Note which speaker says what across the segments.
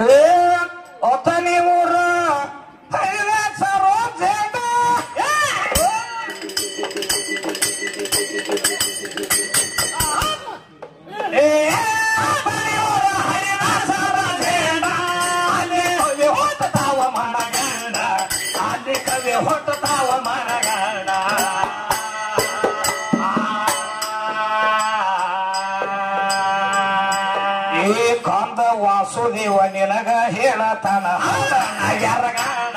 Speaker 1: ಏ ಒತ್ತನಿ ಊರ ಹೈಲಾಸರು ಜೇಡ. ಏ ಒತ್ತನಿ ಊರ ಹೈಲಾಸರ ಜೇಡ. ಅಲ್ಲಿ ಕವಿ ಹೊಟ್ಟತಾವ ಮನಗಂಡ ಅಲ್ಲಿ ಕವಿ ಹೊಟ್ಟತಾವ ಮನಗಂಡ ಈ ಕಂದ ವಾಸುದೇವ ನಿನಗ ಹೇಳತಾನ ಯಾರಗಾಣ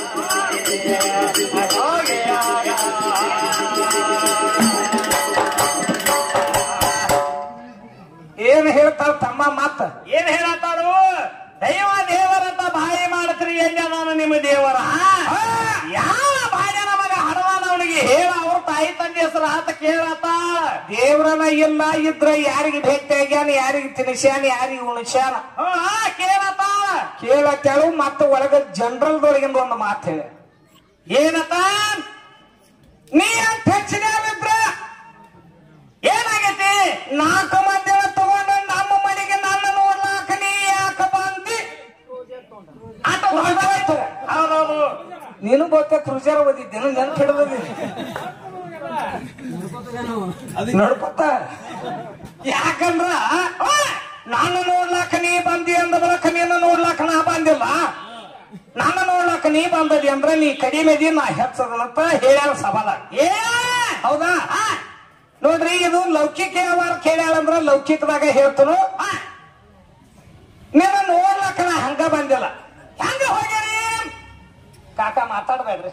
Speaker 1: ಏನ್ ಹೇಳ್ತಾರ ತಮ್ಮ ಮತ್ತ
Speaker 2: ಏನ್ ಹೇಳತ್ತಾರು ದೈವ ದೇವರಂತ ಬಾಯಿ ಮಾಡ್ತೀರಿ ಎಲ್ಲ ನಾನು ನಿಮ್ಮ ದೇವರ ಯಾವ ಬಾಯ ನಮಗ ಹಡವಾನ ಅವನಿಗೆ ಹೇಳ ಅವ್ರ ತಾಯಿ ತಂದೆ ಹೆಸರು ಆತ ಕೇಳತ್ತ
Speaker 1: ದೇವ್ರನ ಇಲ್ಲ ಇದ್ರ ಯಾರಿಗೆ ಭೇಟಿ ಆಗ್ಯಾನ ಯಾರಿಗೆ ತಿನ್ಸ್ಯಾನ ಯಾರಿಗೆ ಉಣಿಸ್ಯಾನ
Speaker 2: ಕೇಳತ್ತ
Speaker 1: ಕೇಳತ್ತೇಳು ಮತ್ತ ಒಳಗ ಜನರಲ್ದೊಳಗಿಂದ ಒಂದು ಮಾತು ಹೇಳ
Speaker 2: ಏನತ್ತ
Speaker 1: ನೀ ಅಂತ ಹೆಚ್ಚಿನ
Speaker 2: ಏನಾಗೈತಿ
Speaker 1: ನಾಲ್ಕು ಮಂದಿನ ತಗೊಂಡ ನಮ್ಮ ಮನೆಗೆ ನನ್ನ ನೋಡ್ಲಾಕ ನೀ ಯಾಕ ಬಂದಿ
Speaker 2: ಆತ ದೊಡ್ಡದಾಯ್ತು. ಹೌದೌದು
Speaker 1: ನೀನು ಬಹುತೇಕ ಕ್ರೂಜರ್ ಓದಿದ್ದೇನು ನೆನಪು ಹಿಡಿದಿದ್ದೀನಿ ನೋಡ್ಕೊತ ಯಾಕಂದ್ರ ಆ, ನಾನು ನೋಡ್ಲಾಕ ನೀ ಬಂದಿ ಅಂದ ಬಳಿಕ ನೀನು ನೋಡ್ಲಾಕ ನಾ ಬಂದಿಲ್ಲ ನನ್ನ ನೋಡ್ಲಾಕ ನೀ ಬಂದದಿ ಅಂದ್ರ ನೀ ಕಡಿಮೆದಿ ನಾ ಹೆಚ್ಚದನಂತ ಹೇಳ್ಯಾರ ಸವಾಲ
Speaker 2: ಏ
Speaker 1: ಹೌದಾ ಆ, ನೋಡ್ರಿ ಇದು ಲೌಕಿಕ ವ್ಯವಹಾರ ಕೇಳ್ಯಾಳಂದ್ರ ಲೌಕಿಕದಾಗ ಹೇಳ್ತನು ಆ, ನಿನ್ನ ನೋಡ್ಲಾಕ ನಾ ಹಂಗ ಬಂದಿಲ್ಲ ಹೆಂಗ ಹೋಗ್ಯಾರಿ ಕಾಕ ಮಾತಾಡ್ಬೇಡ್ರಿ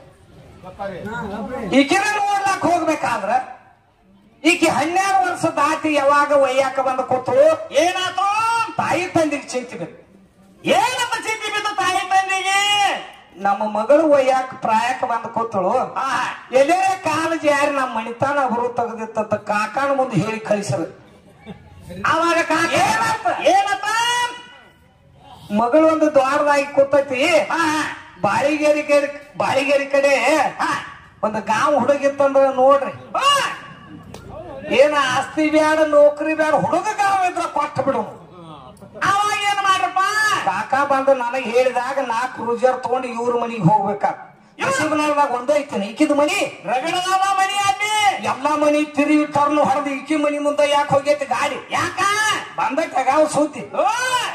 Speaker 1: ಈಕಿನ ನೋಡ್ಲಾಕ ಹೋಗ್ಬೇಕಾದ್ರ ಈಕಿ ಹನ್ನೆರಡು ವರ್ಷ ದಾಟಿ ಯಾವಾಗ ಒಯ್ಯಾಕ ಬಂದ ಕೂತಳು
Speaker 2: ಏನಾತು
Speaker 1: ತಾಯಿ ತಂದೆಗೆ ಚಿಂತೆ ಬಿತ್ತು
Speaker 2: ಏನಪ್ಪ ಚಿಂತೆ ಬಿದ್ದು ತಾಯಿ ತಂದೆಗೆ
Speaker 1: ನಮ್ಮ ಮಗಳು ಒಯ್ಯಾಕ ಪ್ರಾಯಕ್ಕೆ ಬಂದ ಕೂತಳು
Speaker 2: ಆ,
Speaker 1: ಎಲ್ಲೇ ಕಾಲೇಜ್ ಯಾರು ನಮ್ಮ ಮಣಿತಾನ ಅವರು ತೆಗೆದಿತ್ತ ಕಾಕಾನ ಮುಂದೆ ಹೇಳಿ ಕಳಿಸರು
Speaker 2: ಅವಾಗ ಕಾಕ
Speaker 1: ಏನಪ್ಪ?
Speaker 2: ಏನಪ್ಪ
Speaker 1: ಮಗಳು ಒಂದು ದ್ವಾರದಾಗಿ ಕೂತೈತಿ
Speaker 2: ಆ,
Speaker 1: ಬಾಳಿಗೇರಿ ಕಡೆ ಬಾಳಿಗೇರಿ ಕಡೆ
Speaker 2: ಆ,
Speaker 1: ಒಂದು ಗಾಂವ್ ಹುಡುಗಿತ್ತಂದ್ರ ನೋಡ್ರಿ
Speaker 2: ಆ,
Speaker 1: ಏನ ಆಸ್ತಿ ಬ್ಯಾಡ ನೌಕರಿ ಬ್ಯಾಡ ಹುಡುಗ ಗಾಂವ್ ಇದ್ರ ಕೊಟ್ಟ ಬಿಡು
Speaker 2: ಅವಾಗ ಏನ್ ಮಾಡ್ರಪ್ಪ
Speaker 1: ಕಾಕ ಬಂದು ನನಗೆ ಹೇಳಿದಾಗ ನಾ ಕ್ರೂಜರ್ ತಗೊಂಡು ಇವ್ರ ಮನಿಗೆ ಹೋಗ್ಬೇಕ ನಸೀಬನಾಳದಾಗ ಒಂದೇ ಐತೇನೆ ಈಕಿದ ಮನಿ
Speaker 2: ರಗಡದವ ಮನಿ ಅಲ್ಲಿ
Speaker 1: ಎಲ್ಲಾ ಮನಿ ತಿರುಗಿ ಟರ್ನ್ ಹೊಡೆದು ಈಕಿ ಮನಿ ಮುಂದೆ ಯಾಕೆ ಹೋಗೈತಿ ಗಾಡಿ
Speaker 2: ಯಾಕ
Speaker 1: ಬಂದೈತೆ ಗಾಂವ್ ಸುದ್ದಿ
Speaker 2: ಓ,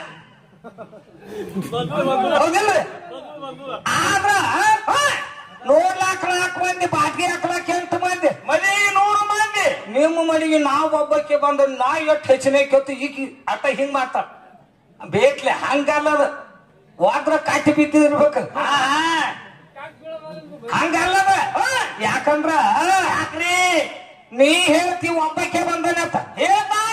Speaker 1: ಹೌದಿಲ್ಲ ಆದ್ರ ಆ, ನೋಡ್ಲಾಕ ನಾಲ್ಕು ಮಂದಿ ಬಾಟ್ಗಿ ಹಾಕ್ಲಾಕ ಎಂಟು ಮಂದಿ
Speaker 2: ಮನೆಗೆ ನೂರು ಮಂದಿ
Speaker 1: ನಿಮ್ಮ ಮನೆಗೆ ನಾವು ಒಬ್ಬಕ್ಕೆ ಬಂದ ನಾ ಎಷ್ಟು ಹೆಚ್ಚಿನ ಕೆತ್ತು ಈಗ ಅಟ್ಟ ಹಿಂಗ್ ಮಾಡ್ತಾರ ಬೇಕ್ಲೆ ಹಂಗಲ್ಲದ ವಾದ್ರ ಕಾಟಿ ಬಿದ್ದಿರ್ಬೇಕು
Speaker 2: ಆ,
Speaker 1: ಹಂಗಲ್ಲದ ಯಾಕಂದ್ರ
Speaker 2: ಯಾಕ್ರಿ
Speaker 1: ನೀ ಹೇಳ್ತಿ ಒಬ್ಬಕ್ಕೆ ಬಂದನತ್ತ
Speaker 2: ಹೇಳ್ತಾರ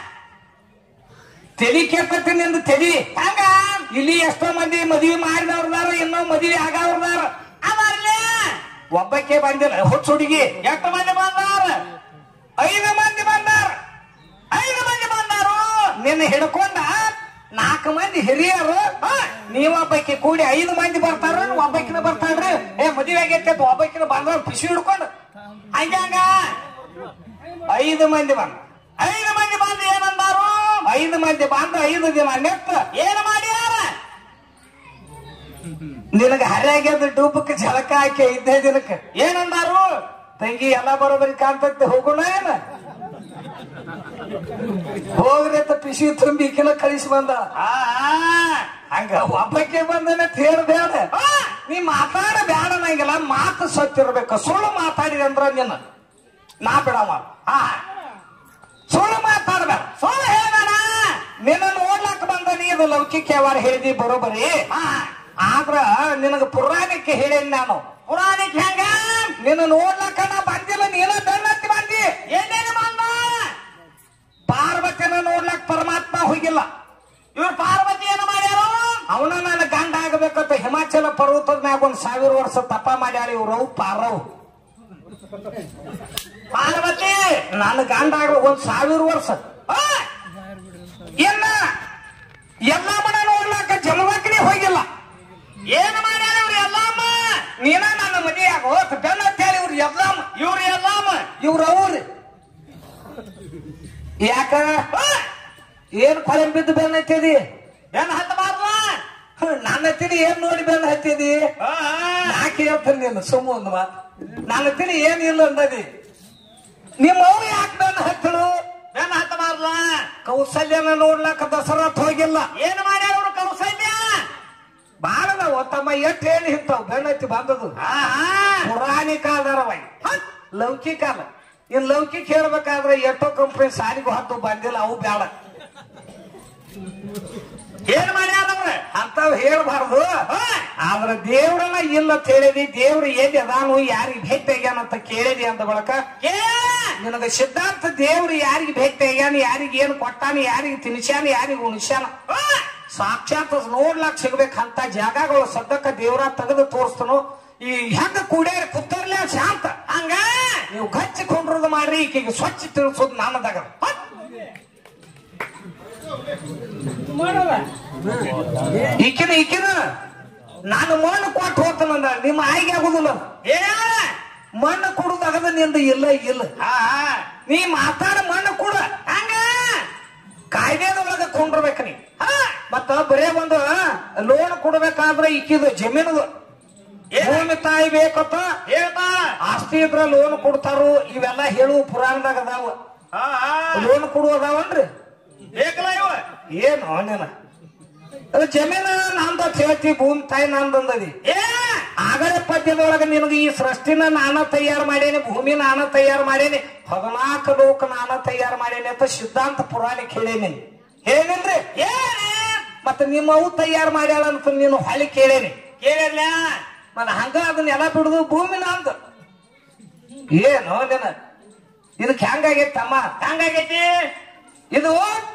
Speaker 1: ತಲಿ ಕೆಟ್ಟತಿ ನಿಂದು ತಲಿ
Speaker 2: ಹಂಗ
Speaker 1: ಇಲ್ಲಿ ಎಷ್ಟೋ ಮಂದಿ ಮದುವೆ ಮಾಡಿದವ್ರದಾರ ಇನ್ನೂ ಮದುವೆ ಆಗವ್ರದಾರ
Speaker 2: ಅವರ್ಲೆ
Speaker 1: ಒಬ್ಬಕ್ಕೆ ಬಂದಿಲ್ಲ ಹುಚ್ಚ ಹುಡುಗಿ
Speaker 2: ಎಷ್ಟು ಮಂದಿ ಬಂದಾರ
Speaker 1: ಐದು ಮಂದಿ ಬಂದಾರ
Speaker 2: ಐದು ಮಂದಿ ಬಂದಾರು
Speaker 1: ನಿನ್ನ ಹಿಡ್ಕೊಂಡ ನಾಲ್ಕು ಮಂದಿ ಹಿರಿಯರು ಆ, ನೀವೊಬ್ಬಕ್ಕೆ ಕೂಡಿ ಐದು ಮಂದಿ ಬರ್ತಾರ ಒಬ್ಬಕಿನ ಬರ್ತಾಳ್ರಿ ಏ ಮದುವೆ ಆಗೈತೆ ಅಂತ ಒಬ್ಬಕಿನ ಬಂದ್ರ ಪಿಸಿ ಹಿಡ್ಕೊಂಡು
Speaker 2: ಹಂಗ
Speaker 1: ಐದು ಮಂದಿ ಬಂದ
Speaker 2: ಐದು ಮಂದಿ ಬಂದು ಏನಂದಾರು
Speaker 1: ಐದು ಮಂದಿ ಬಂದ ಐದು ದಿನ ನೆತ್ತ
Speaker 2: ಏನ್ ಮಾಡ್ಯಾರ
Speaker 1: ನಿನಗ ಹರ್ಯಾಗ್ಯದ ಡೂಬಕ್ಕೆ ಝಳಕ ಹಾಕಿ ಐದೇ ದಿನಕ್ಕೆ
Speaker 2: ಏನಂದಾರು
Speaker 1: ತಂಗಿ ಎಲ್ಲ ಬರೋಬರಿ ಕಾಣ್ತೈತೆ ಹೋಗೋಣ ಏನ ಹೋಗ್ರಿ ಅಂತ ಪಿಸಿ ತುಂಬಿ ಈಕಿನ ಕಳಿಸಿ ಬಂದ
Speaker 2: ಆ,
Speaker 1: ಹಂಗ ಒಬ್ಬಕ್ಕೆ ಬಂದನೆ ತೇರ್ ಬೇಡ
Speaker 2: ಆ,
Speaker 1: ನೀ ಮಾತಾಡ ಬೇಡ ನಂಗಿಲ್ಲ ಮಾತು ಸತ್ತಿರ್ಬೇಕು ಸುಳ್ಳು ಮಾತಾಡಿದೆ ಅಂದ್ರ ನಿನ್ನ ನಾ ಬಿಡವ
Speaker 2: ಆ,
Speaker 1: ಸುಳ್ಳು ಮಾತಾಡ್ಬೇಡ
Speaker 2: ಸುಳ್ಳು ಹೇಳ್ಬೇಡ
Speaker 1: ನಿನ್ನ ನೋಡ್ಲಕ್ ಬಂದ ನೀ ಇದು ಲೌಕಿಕ ವ್ಯವಹಾರ ಹೇಳಿದಿ ಬರೋಬರಿ
Speaker 2: ಆ,
Speaker 1: ಆದ್ರ ನಿನಗ ಪುರಾಣಕ್ಕೆ ಹೇಳೇನಿ ನಾನು
Speaker 2: ಪುರಾಣಿಕ್ ಹೆಂಗ
Speaker 1: ನಿನ್ನ ನೋಡ್ಲಕ್ಕ ನಾ ಬಂದಿಲ್ಲ ನೀನ ಬೆನ್ನತ್ತಿ ಬಂದಿ
Speaker 2: ಏನೇನು ಬಂದ
Speaker 1: ಪಾರ್ವತಿನ ನೋಡ್ಲಕ್ ಪರಮಾತ್ಮ ಹೋಗಿಲ್ಲ
Speaker 2: ಇವ್ರು ಪಾರ್ವತಿ ಏನು ಮಾಡ್ಯಾರು
Speaker 1: ಅವನ ನನ್ನ ಗಂಡ ಆಗಬೇಕಂತ ಹಿಮಾಚಲ ಪರ್ವತದ ಮ್ಯಾಗ ಒಂದ್ ಸಾವಿರ ವರ್ಷ ತಪ ಮಾಡ್ಯಾರ ಇವ್ರು ಪಾರವ್
Speaker 2: ಪಾರ್ವತಿ
Speaker 1: ನನ್ನ ಗಂಡ ಆಗ ಒಂದ್ ಸಾವಿರ ವರ್ಷ
Speaker 2: ಆ,
Speaker 1: ಎಲ್ಲ ಎಲ್ಲ ಮನ ನೋಡ್ಲಾಕ ಜಮದಗ್ನಿ ಹೋಗಿಲ್ಲ
Speaker 2: ಏನು ಮಾಡ್ಯಾರ ಇವ್ರು ಎಲ್ಲಮ್ಮ
Speaker 1: ನೀನ ನನ್ನ ಮದುವೆ ಆಗೋ ಬೆನ್ನ ಅಂತೇಳಿ ಇವ್ರು ಎಲ್ಲಮ್ಮ
Speaker 2: ಇವ್ರು ಎಲ್ಲಮ್ಮ
Speaker 1: ಇವ್ರ ಅವ್ರು ಯಾಕ ಏನ್ ಕೊಲೆ ಬಿದ್ದು ಬೆನ್ನ ಹತ್ತಿದಿ
Speaker 2: ಏನ್ ಹತ್ತಬಾರ್ದ
Speaker 1: ತಿಳಿ ಏನ್ ನೋಡಿ ಬೆನ್ನ ಹತ್ತಿದಿ
Speaker 2: ಆ, ಆ.
Speaker 1: ಯಾಕೆ ಹೇಳ್ತಾನೆ ನೀನು ಸುಮ್ಮ ಒಂದು ಮಾತು ನನ್ನ ತಿಳಿ ಏನಿಲ್ಲ ಅಂದದಿ ನಿಮ್ಮ ಅವು ಯಾಕೆ ಬೆನ್ನ ಹತ್ತಳು
Speaker 2: ಬೆನ್ನ ಹತ್ತಬಾರ್ಲ
Speaker 1: ಕೌಸಲ್ಯನ ನೋಡ್ಲಕ್ಕ ದಸರತ್ ಹೋಗಿಲ್ಲ
Speaker 2: ಏನ್ ಮಾಡ್ಯಾರ ಅವ್ರು ಕೌಸಲ್ಯ
Speaker 1: ಬಾಳದ ಒತ್ತಮ್ಮ ಎಟ್ ಹೇಳಿ ಇಂತಾವ್ ಬೆನ್ನ ಹತ್ತಿ ಬಂದದು
Speaker 2: ಆ, ಆ.
Speaker 1: ಪುರಾಣಿಕ ಆಧಾರವಾಗಿ ಲೌಕಿಕ ಅಲ್ಲ ಇನ್ ಲೌಕಿಕ ಹೇಳ್ಬೇಕಾದ್ರೆ ಎಷ್ಟೋ ಕಂಪ್ನಿ ಸಾಲಿಗೂ ಹತ್ತು ಬಂದಿಲ್ಲ ಅವು ಬ್ಯಾಡ
Speaker 2: ಏನ್ ಮಾಡ್ಯಾರ ಅವ್ರ
Speaker 1: ಅಂತಾವ್ ಹೇಳ್ಬಾರ್ದು ಆದ್ರ ದೇವ್ರನ್ನ ಇಲ್ಲ ಅಂತ ಹೇಳಿದಿ ದೇವ್ರು ಎಲ್ಲಿ ಅದಾನು ಯಾರಿಗೆ ಭೇಟಿ ಆಗ್ಯಾನ ಅಂತ ಕೇಳಿದಿ ಅಂದ ಬಳಕ ನಿನಗ ಸಿದ್ಧಾಂತ ದೇವ್ರು ಯಾರಿಗೆ ಭೇಟಿ ಆಗ್ಯಾನ ಯಾರಿಗೆ ಏನು ಕೊಟ್ಟಾನ ಯಾರಿಗೆ ತಿನ್ಸ್ಯಾನ ಯಾರಿಗೆ ಉಣಿಸ್ಯಾನ ಸಾಕ್ಷಾತ್ ಅದ್ ನೋಡ್ಲಾಕ್ ಸಿಗ್ಬೇಕಂತ ಜಾಗಗಳು ಸದ್ಯಕ್ಕ ದೇವ್ರ ತೆಗೆದು ತೋರಿಸ್ತನು ಈ ಹೆಂಗ ಕೂಡ್ಯಾರ ಕುತ್ತರ್ಲೆ ಶಾಂತ
Speaker 2: ಹಂಗ
Speaker 1: ನೀವು ಗಚ್ಚಿ ಕೊಂಡ್ರದು ಮಾಡ್ರಿ ಈಕೆಗೆ ಸ್ವಚ್ಛ ತಿಳಿಸೋದು ನಾನದಾಗ ಈಕಿನ ಈಕಿನ ನಾನು ಮಣ್ಣು ಕೊಟ್ಟು ಹೋಗ್ತಾನಂದ ನಿಮ್ಮ ಆಯ್ಕೆ ಆಗುದಿಲ್ಲ
Speaker 2: ಏ
Speaker 1: ಮಣ್ಣು ಕೊಡುದಾಗದ ನಿಂದ ಇಲ್ಲ ಇಲ್ಲ
Speaker 2: ಆ, ಆ.
Speaker 1: ನೀ ಮಾತಾಡ ಮಣ್ಣು ಕೊಡ
Speaker 2: ಹಂಗ
Speaker 1: ಕಾಯ್ದೆದೊಳಗ ಕೊಂಡಿರ್ಬೇಕ ನೀ ಮತ್ತ ಬರೇ ಒಂದು ಲೋನ್ ಕೊಡ್ಬೇಕಾದ್ರೆ ಇಕ್ಕಿದು ಜಮೀನದು
Speaker 2: ಏನ್?
Speaker 1: ಭೂಮಿ ತಾಯಿ ಬೇಕತ್ತ
Speaker 2: ಹೇಳ್ತಾ
Speaker 1: ಆಸ್ತಿ ಇದ್ರ ಲೋನ್ ಕೊಡ್ತಾರು ಇವೆಲ್ಲ ಹೇಳುವ ಪುರಾಣದಾಗ ಅದಾವ
Speaker 2: ಆ, ಆ.
Speaker 1: ಲೋನ್ ಕೊಡುವ ಅದಾವನ್ರಿ
Speaker 2: ಬೇಕಲ್ಲ ಇವ
Speaker 1: ಏನು ನೀನ ಅದು ಜಮೀನ ನಂದ ಅಂತ ಹೇಳ್ತಿ ಭೂಮಿ ತಾಯಿ ನಂದಂದದಿ
Speaker 2: ಏ
Speaker 1: ಆಗಲೇ ಪದ್ಯದೊಳಗ ನಿನಗೆ ಈ ಸೃಷ್ಟಿನ ನಾನ ತಯಾರು ಮಾಡೇನಿ ಭೂಮಿ ನಾನ ತಯಾರು ಮಾಡೇನಿ ಹದಿನಾಲ್ಕು ಲೋಕ ನಾನ ತಯಾರು ಮಾಡೇನಿ ಅಂತ ಸಿದ್ಧಾಂತ ಪುರಾಣಿಕ್ ಹೇಳೇನಿ ಹೇಳಿಲ್ರಿ
Speaker 2: ಏನೇ
Speaker 1: ಮತ್ತೆ ನಿಮ್ಮ ಅವು ತಯಾರು ಮಾಡ್ಯಾಳ ಅಂತ ನೀನು ಹೊಳಿ ಕೇಳೇನಿ
Speaker 2: ಕೇಳಿರ್ಲ
Speaker 1: ಮತ್ತ ಹಂಗ ಅದನ್ನೆಲ್ಲ ಬಿಡುದು ಭೂಮಿ ನಂದು ಏನು ನೀನ ಇದಕ್ಕೆ ಹೆಂಗಾಗೈತಿ ತಮ್ಮ
Speaker 2: ಹಂಗಾಗೈತಿ
Speaker 1: ಇದು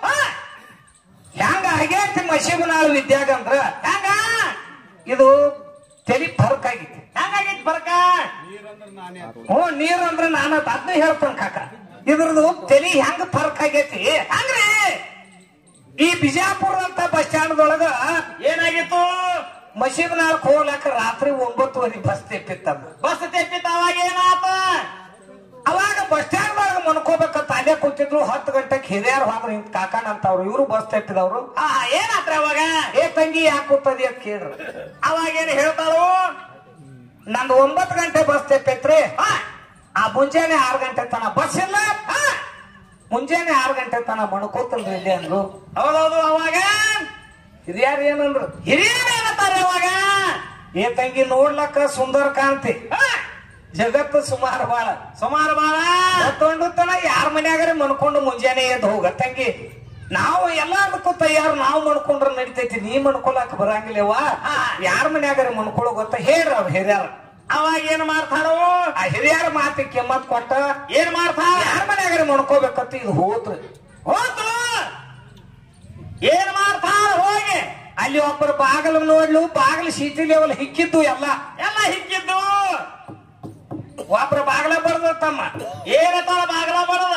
Speaker 1: ಹೆಂಗ ಆಗೈತಿ ಮಸೀಬನಾಳ ವಿದ್ಯಾಗ ಅಂದ್ರ
Speaker 2: ಹಂಗ
Speaker 1: ಇದು ತಲಿ ಫರ್ಕ್ ಆಗೈತಿ
Speaker 2: ಹಂಗಾಗೈತಿ ಬರ್ಕ
Speaker 1: ಹ್ಞೂ ನೀರ್ ಅಂದ್ರೆ ನಾನು ಅದನ್ನ ಹೇಳ್ತಾನೆ ಕಾಕ ಇದ್ರದ್ದು ತಲಿ ಹೆಂಗ ಫರ್ಕ್ ಆಗೈತಿ
Speaker 2: ಹಂಗ್ರಿ
Speaker 1: ಈ ಬಿಜಾಪುರ ಅಂತ ಬಸ್ ಸ್ಟ್ಯಾಂಡ್ದೊಳಗ
Speaker 2: ಏನಾಗಿತ್ತು
Speaker 1: ಮಸೀಬ್ನಾಳಕ್ ಹೋಗ್ಲಾಕ ರಾತ್ರಿ ಒಂಬತ್ತುವರೆ ಬಸ್ ತೆಪ್ಪಿತ್ತಮ್ಮ
Speaker 2: ಬಸ್ ತೆಪ್ಪಿತ್ತ ಅವಾಗ ಏನಾತ
Speaker 1: ಅವಾಗ ಬಸ್ ಸ್ಟ್ಯಾಂಡ್ ಒಳಗ ಮನ್ಕೋಬೇಕಂತ ಅಲ್ಲೇ ಕೂತಿದ್ರು ಹತ್ತು ಗಂಟೆಗೆ ಹಿರಿಯರ್ ಹೋದ್ರು ಇಂತ ಕಾಕಣ ಅಂತವ್ರು ಇವರು ಬಸ್ ತೆಪ್ಪಿದವ್ರು
Speaker 2: ಆ ಏನಾತ್ರಿ ಅವಾಗ
Speaker 1: ಏ ತಂಗಿ ಯಾಕೆ ಕೂತದಿ ಅಂತ ಕೇಳ್ರು
Speaker 2: ಅವಾಗ ಏನ್ ಹೇಳ್ತಾಳು
Speaker 1: ನಂದು ಒಂಬತ್ತು ಗಂಟೆ ಬಸ್ ತೆಪ್ಪೈತ್ರಿ
Speaker 2: ಆ,
Speaker 1: ಆ ಮುಂಜಾನೆ ಆರು ಗಂಟೆ ತನ ಬಸ್ ಇಲ್ಲ ಆ, ಮುಂಜಾನೆ ಆರು ಗಂಟೆ ತನ ಮಣ್ಕೋತಲ್ರಿ ಇಲ್ಲಿ ಅಂದ್ರು
Speaker 2: ಹೌದೌದು ಅವಾಗ
Speaker 1: ಹಿರಿಯರ್ ಏನಂದ್ರು
Speaker 2: ಹಿರಿಯರು ಏನಂತಾರೆ ಅವಾಗ
Speaker 1: ಏ ತಂಗಿ ನೋಡ್ಲಕ್ಕ ಸುಂದರ ಕಾಂತಿ
Speaker 2: ಆ,
Speaker 1: ಜಗತ್ತು ಸುಮಾರು ಬಾಳ
Speaker 2: ಸುಮಾರು ಬಾಳ
Speaker 1: ಮತ್ತೊಂದು ತನ ಯಾರ ಮನ್ಯಾಗರೆ ಮನ್ಕೊಂಡು ಮುಂಜಾನೆ ಎದ್ದು ಹೋಗ ತಂಗಿ ನಾವು ಎಲ್ಲದಕ್ಕೂ ತಯಾರು ನಾವು ಮಣ್ಕೊಂಡ್ರೆ ನಡಿತೈತಿ ನೀ ಮಣ್ಕೊಳಕ್ ಬರಂಗಿಲ್ಲವ ಯಾರ ಮನ್ಯಾಗರೆ ಮಣ್ಕೊಳ್ಳೋ ಗೊತ್ತ ಹೇಳ್ರಿ ಅವ್ರು ಹಿರಿಯರ
Speaker 2: ಅವಾಗ ಏನ್ ಮಾಡ್ತಾರೋ
Speaker 1: ಆ ಹಿರಿಯರ ಮಾತಿ ಕೆಮ್ಮತ್ ಕೊಟ್ಟ
Speaker 2: ಏನ್ ಮಾಡ್ತಾರ
Speaker 1: ಯಾರ ಮನ್ಯಾಗರೆ ಮಣ್ಕೋಬೇಕಂತ ಇದು ಹೋತ್ರಿ
Speaker 2: ಹೋತು ಏನ್ ಮಾಡ್ತಾರ ಹೋಗಿ
Speaker 1: ಅಲ್ಲಿ ಒಬ್ಬರು ಬಾಗಲ ನೋಡ್ಲು ಬಾಗಿಲು ಸೀಟಿ ಲೆವೆಲ್ ಹಿಕ್ಕಿದ್ದು ಎಲ್ಲ
Speaker 2: ಎಲ್ಲ ಹಿಕ್ಕಿದ್ದು
Speaker 1: ಒಬ್ರು ಬಾಗಲ ಬರ್ದ ತಮ್ಮ
Speaker 2: ಏನತ್ತಾರ ಬಾಗಲ ಬಡದ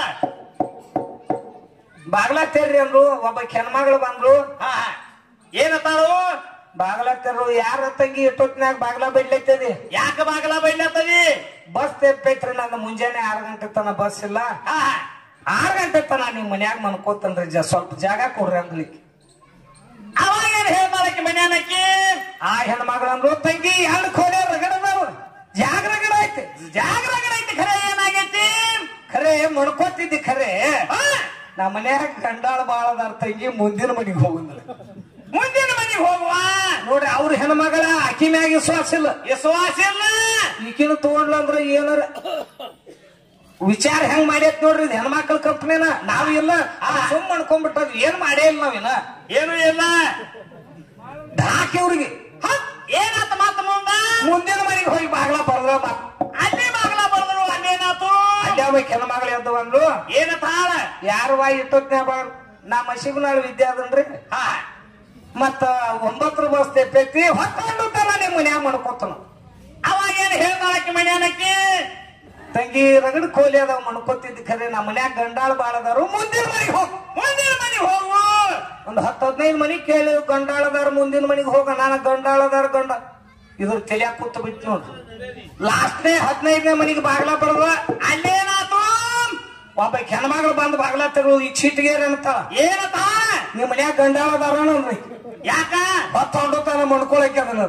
Speaker 1: ಬಾಗಲ ತೆರ್ರಿ ಅಂದ್ರು ಒಬ್ಬ ಹೆಣ್ಮಗಳು ಬಂದ್ರು
Speaker 2: ಹಾ ಏನತ್ತಾರು
Speaker 1: ಬಾಗಲ ತೆರ್ರು ಯಾರ ತಂಗಿ ಇಟ್ಟೊತ್ನ್ಯಾಗ ಬಾಗಲ ಬಿಡ್ಲೈತದಿ
Speaker 2: ಯಾಕ ಬಾಗಲ ಬೈಲತ್ತದಿ
Speaker 1: ಬಸ್ ತೆಪ್ಪೈತ್ರಿ ನನ್ನ ಮುಂಜಾನೆ ಆರು ಗಂಟೆ ತನ ಬಸ್ ಇಲ್ಲ
Speaker 2: ಹಾ
Speaker 1: ಆರು ಗಂಟೆ ತನ ನಿಮ್ ಮನ್ಯಾಗ ಮನ್ಕೋತನ್ರಿ ಜ ಸ್ವಲ್ಪ ಜಾಗ ಕೊಡ್ರಿ ಅಂದ್ಲಿಕ್ಕೆ
Speaker 2: ಅವಾಗ ಏನ್ ಹೇಳ್ತಾಳಕಿ ಮನ್ಯಾನಕ್ಕಿ
Speaker 1: ಆ ಹೆಣ್ಮಗಳಂದ್ರು ತಂಗಿ ಎರಡು ಕೋಲೆ ರಗಡದಾವ ಜಾಗ ರಗಡ ಐತಿ
Speaker 2: ಜಾಗ್ರಗಡ ಐತಿ ಖರೆ ಏನಾಗೈತಿ
Speaker 1: ಖರೆ ಮಣ್ಕೋತಿದ್ದಿ ಖರೆ
Speaker 2: ಹಾ,
Speaker 1: ನಾ ಮನ್ಯಾಗ ಗಂಡಾಳ ಬಾಳ ಅದಾರ ತಂಗಿ ಮುಂದಿನ ಮನಿಗೆ ಹೋಗುದಿಲ್ಲ
Speaker 2: ಮುಂದಿನ ಮನೆಗೆ ಹೋಗುವ
Speaker 1: ನೋಡ್ರಿ ಅವ್ರ ಹೆಣ್ಮಗಳ ಅಕ್ಕಿ ಮ್ಯಾಗ ವಿಶ್ವಾಸ ಇಲ್ಲ
Speaker 2: ವಿಶ್ವಾಸ ಇಲ್ಲ
Speaker 1: ಈಕಿನ ತಗೊಂಡ್ಲ ಅಂದ್ರ ಏನಾರ ವಿಚಾರ ಹೆಂಗ್ ಮಾಡೈತ್ ನೋಡ್ರಿ ಇದು ಹೆಣ್ಮಕ್ಳ ಕಂಪ್ನಿನ ನಾವ್ ಇಲ್ಲ ಸುಮ್ ಮಾಡ್ಕೊಂಡ್ಬಿಟ್ಟದ್ ಏನ್ ಮಾಡೇ ಇಲ್ಲ ನಾವಿನ
Speaker 2: ಏನು ಇಲ್ಲ
Speaker 1: ಧಾಕಿ ಅವ್ರಿಗೆ
Speaker 2: ಹ, ಏನಾತ ಮತ್ತ ಮುಂದ
Speaker 1: ಮುಂದಿನ ಮನೆಗೆ ಹೋಗಿ ಬಾಗ್ಲ ಬರ್ದ್ರ
Speaker 2: ಅಲ್ಲಿ ಬಾಗಲ ಬಡದ್ರು ಅಲ್ಲೇನಾತು
Speaker 1: ಅಡ್ಯಾವ ಹೆಣ್ಮಗಳು ಎದ್ದು ಬಂದ್ರು
Speaker 2: ಏನತ್ತಾಳ
Speaker 1: ಯಾರು ವಾಯಿ ಇಟ್ಟೊತ್ನ್ಯಾಗ ಬಾ ನಾ ಮಸೀಬನಾಳ್ ವಿದ್ಯೆ ಅದನ್ರಿ
Speaker 2: ಹಾ
Speaker 1: ಮತ್ತ ಒಂಬತ್ತರ ಬಸ್ ತೆಪ್ಪೈತಿ ಹೊತ್ತೊಂಡು ತರ ನಿಮ್ ಮನ್ಯಾಗ ಮಾಡ್ಕೋತನ
Speaker 2: ಅವಾಗ ಏನ್ ಹೇಳ್ತಾಳಕಿ ಮನ್ಯಾನಕ್ಕಿ
Speaker 1: ತಂಗಿ ರಗಡ್ ಕೋಲಿ ಅದಾವ ಮಣ್ಕೋತಿದ್ದ ಖರೆ ನಮ್ಮ ಮನ್ಯಾಗ ಗಂಡಾಳ ಬಾಳ ಅದಾರು ಮುಂದಿನ ಮನೆಗೆ ಹೋಗ್
Speaker 2: ಮುಂದಿನ ಮನೆಗೆ ಹೋಗು
Speaker 1: ಒಂದ್ ಹತ್ತು ಹದಿನೈದು ಮನಿ ಕೇಳಿ ಗಂಡಾಳದಾರ ಮುಂದಿನ ಮನಿಗೆ ಹೋಗ ನಾನು ಗಂಡಾಳದಾರ ಗಂಡ ಇದ್ರ ತಲಿಯಾಗ ಕೂತ್ ಬಿಟ್ಟು ನೋಡ್ರಿ ಲಾಸ್ಟ್ನೇ ಹದಿನೈದನೇ ಮನಿಗೆ ಬಾಗ್ಲ ಬಡದ
Speaker 2: ಅಲ್ಲೇನಾತು
Speaker 1: ಒಬ್ಬ ಹೆಣ್ಮಗಳು ಬಂದು ಬಾಗ್ಲ ತೆಗೆದು ಈ ಚೀಟಿಗೆ ಅಂತ
Speaker 2: ಏನತ್ತ
Speaker 1: ನಿಮ್ ಮನ್ಯಾಗ ಗಂಡಾಳದಾರ ನೋಡ್ರಿ
Speaker 2: ಯಾಕ
Speaker 1: ಹೊತ್ತೊಂಡು ತನ ಮಾಡ್ಕೊಳಕ್ಕೆ ಅದನ್ನ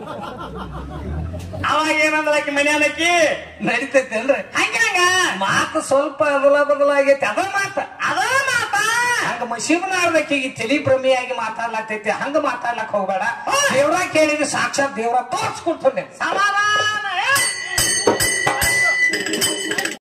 Speaker 2: ಅವಾಗ ಏನಂದ್ರ ಆಕಿ ಮನ್ಯಾನಕಿ
Speaker 1: ನಡಿತೈತೇನ್ರಿ
Speaker 2: ಹಂಗ
Speaker 1: ಮಾತು ಸ್ವಲ್ಪ ಅದಲ ಬದಲಾಗೈತಿ ಅದ ಮಾತ
Speaker 2: ಅದ ಮಾತ
Speaker 1: ಹಂಗ ಮಶೀಬನಾರ್ದಕ್ಕಿಗೆ ತಲಿ ಭ್ರಮಿಯಾಗಿ ಮಾತಾಡ್ಲಾಗ್ತೈತಿ ಹಂಗ ಮಾತಾಡ್ಲಕ್ ಹೋಗ್ಬೇಡ ದೇವ್ರ ಕೇಳಿದ್ರೆ ಸಾಕ್ಷಾತ್ ದೇವ್ರ ತೋರ್ಸ್ಕೊಡ್ತಾನೆ
Speaker 2: ಸಮಾಧಾನ